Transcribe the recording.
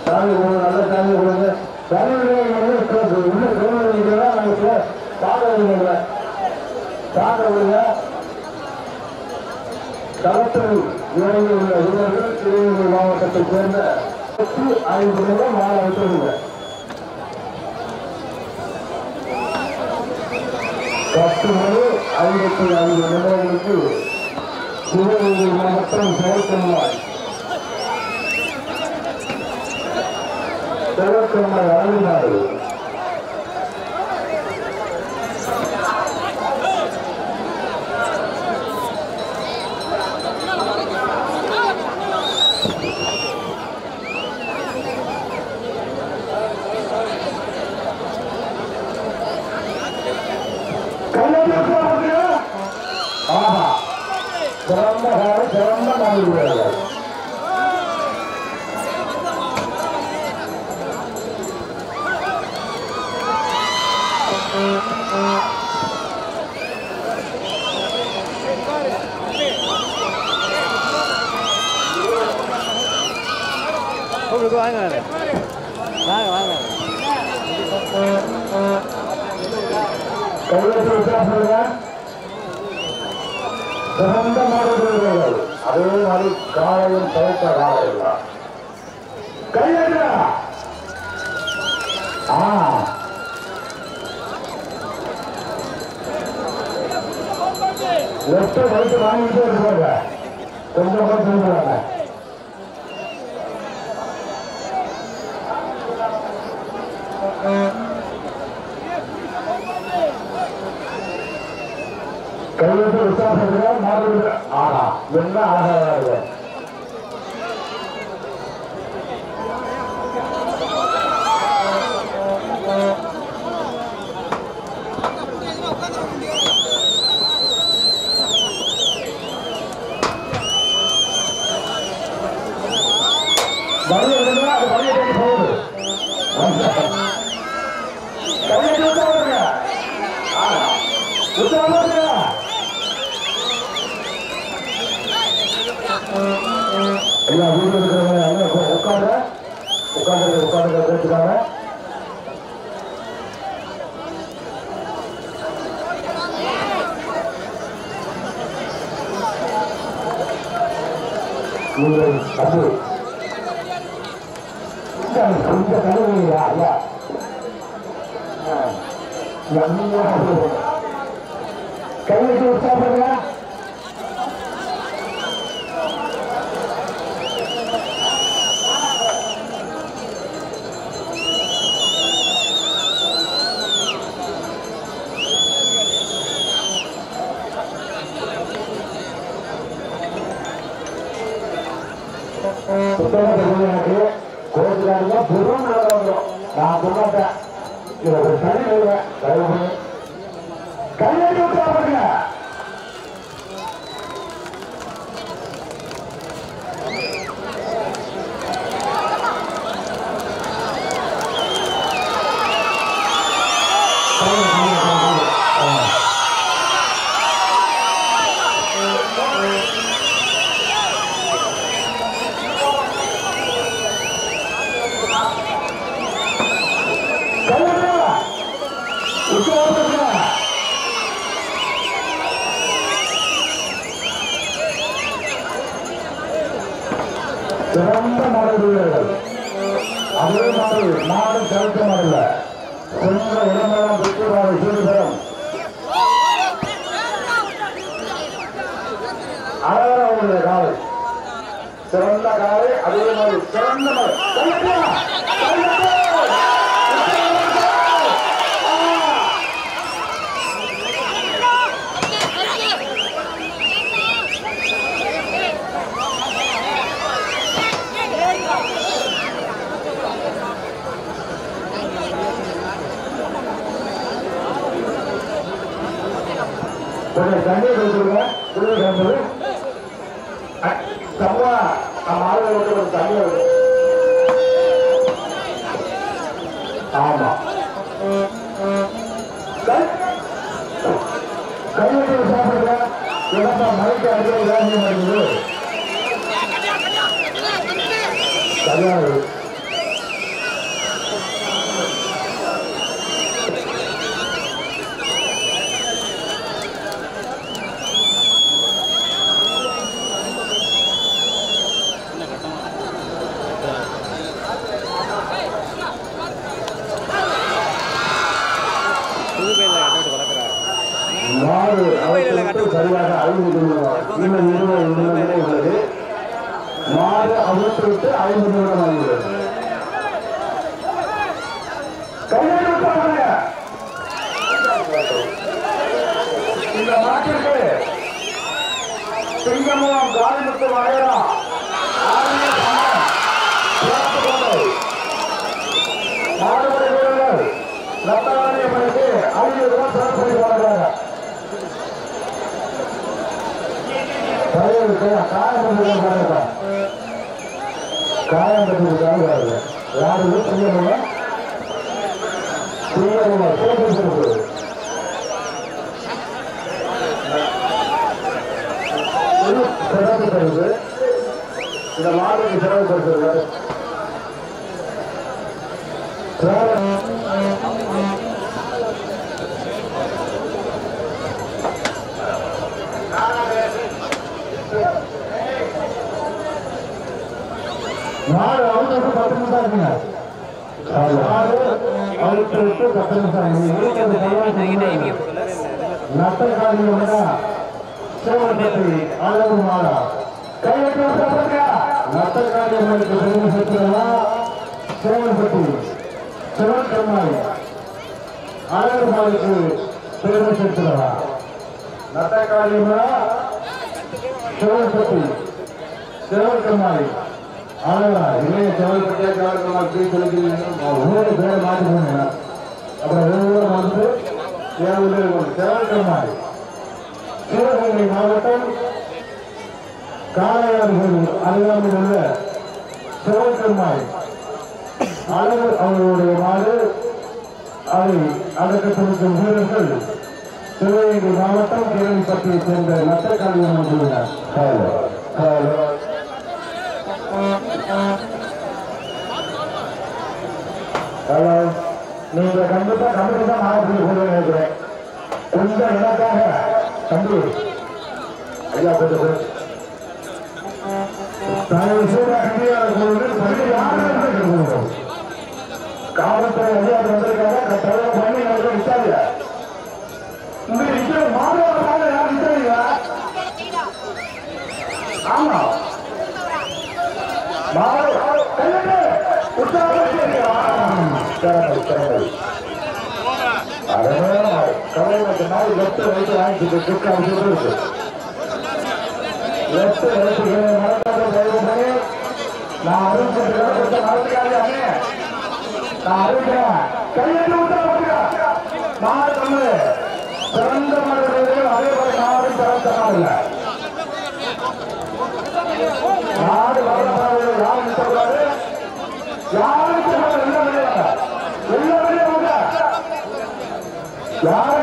சாமி கொடுங்க நல்ல சாமி கொடுங்க சாமி இன்னும் கவனிக்கிறதா நமக்கு சாக விடுங்க சாக விடுங்க களத்தில் இறங்கி உள்ள வீரர்கள் திருநெல்வேலி மாவட்டத்தைச் சேர்ந்த பத்து ஐந்து நிமிடம் மாற விட்டுருங்க பத்து மணி ஐம்பத்தி ஐந்து நிமிடங்களுக்கு சிவகங்கை மாவட்டம் செயற்கொள்வாய் செயற்கொள்வாய் அரவினாறு ஆஹா சிறந்த காலம் சிறந்த நாள் வீரர்கள் உங்களுக்கு வாங்க வாங்க வாங்க கையெழுத்து வித்தியாசங்க சிறந்த நாடு வீரர்கள் அதே மாதிரி காலையும் தவிர்த்த காலையில் கையெழுத்து ஆ லெஃப்ட் ரைட்டு வாங்கிட்டே இருப்பாங்க கொஞ்சம் கூட திரும்புறாங்க கையெழுத்து வித்தியாசத்துல மாறு ஆனா என்ன அழகாக வழியை விடுங்க அது வழியை தேடி போகுது கையெழுத்து விட்டாங்க ஆனா விட்டாங்க ஐயா வீட்டில் இருக்கிறவங்க எல்லாம் உட்காந்து உட்காந்து உட்காந்து கேட்டுக்காங்க நீங்கள் அது இந்த கழுவியா ஐயா கைவிட்டு உற்சாகப்படுங்க புத்தகத்தை எனக்கு கோச்சுக்காரங்க பெரும் நடந்தோம் நான் சொன்னேன் இதை ஒரு சரி செய்வேன் தயவு பண்ணி கையெழுத்து உற்சாகப்படுங்க சிறந்த மாடு வீரர்கள் அதே மாதிரி மாடு கருத்த மாடல சென்ற இடமெல்லாம் வெற்றிவாரை சீர்தரம் அழகாவுடைய காலை சிறந்த காலை அதே மாதிரி சிறந்த மாடு கையெழுத்து! கையெழுத்து! கொஞ்சம் தண்ணி கொடுத்துருங்க குடிநீர் கலந்தது சம்பா நம்ம ஆளுகளுக்கு ஒரு தண்ணி வரும் ஆமா கை- கையெழுத்து சாப்பிடுங்க இல்லப்பா மலைக்கு அடிக்க வேண்டிய மாட்டேங்குது சரியா இருக்கு. சரியாக ஐந்து நிமிடம் இன்னும் இருபது நிமிடங்களே உள்ளது மாறு அவிழ்த்து விட்டு ஐந்து நிமிடம் ஆகிறது கையை விட்டாங்க இந்த மாட்டிற்கு சிங்கமும் காலிமுத்து வரையறா மாடுபடி வீரர்கள் ரத்தவாணிய பணிக்கு ஐந்து ரூபாய் சிறப்பு பண்ணி வழங்குறாங்க தலைவருக்கு காயம் பண்ணிருக்காங்க காயம் பண்ணிருக்காங்க யாரு சிங்கமும் சிங்கமும் சிறப்பு சிறப்பு தருது இந்த மாடுக்கு சிறப்பு தருது மாடு அவங்களுக்கு பத்து நிமிஷம் இருக்குங்க மாடு அவங்களுக்கு பத்து நிமிஷம் இருக்கிறது நட்டல் காரியம்னா சிவபதி அளவு மாடா கையெழுத்து விட்டாங்க நட்டல் காரியங்களுக்கு பெருமை சேர்த்துறதா சிவபதி சிவன் கருமாய் அழகு மாலுக்கு பெருமை சேர்த்துறதா நட்டல் காரியம்னா சிவபதி சிவன் கருமாய் அழகா இளைய சிவபதியா சிவன் கருமாய் போய் சொல்லிக்கிறீங்க ஊரை பேரை மாற்றி போனீங்க அப்புறம் ஒவ்வொரு வந்து சிவன் கருமாய் சிவகங்கை மாவட்டம் காளையார்கள் அருகாமையில் உள்ள சிவகர்மாய் அழகர் அவர்களுடைய மாடு அதை அடக்கத்திருக்கும் வீரர்கள் சிவகங்கை மாவட்டம் கேள்விப்பட்டியை சேர்ந்த நத்தக்காளியம் வந்துள்ளனர் ஹலோ நீங்க கண்டிப்பா கண்டிப்பா தான் மாவட்டத்தில் கூட நினைக்கிறேன் கொஞ்சம் எனக்காக தம்பி ஐயா கொஞ்சம் தயவு செய்து அங்கீகார குழுவில் பள்ளி யாரும் காவல்துறை அதிகாரி வந்திருக்காங்க தயவு பண்ணி எனக்கு விசாரியா இந்த விசார மாணவர்களாக யாரும் விசாரியா ஆமா மாணவர் கையெழுத்து உற்சாகம் சரி சரி அதனால கலைஞருக்கு நாள் லெப்ட் ரைட் வாங்கிட்டு குக்க அவசியம் இருக்கு லெப்ட் ரைட் நடக்காத தயவு பண்ணி நான் அறிவிச்சிட்டு கொடுத்த நடத்துக்காதே நான் அறிவிக்கிறேன் கையெழுத்து உத்தரவு மாடு தமிழ் சிறந்த மனிதர்கள் அதே போல நாடு சிறந்த நாடு வளர்ப்பார்கள் யாரும் நிற்கக்கூடாது யாரும் நிற்கக்கூடாது உள்ள வெளியே வாங்க உள்ள வெளியே வாங்க யாரும்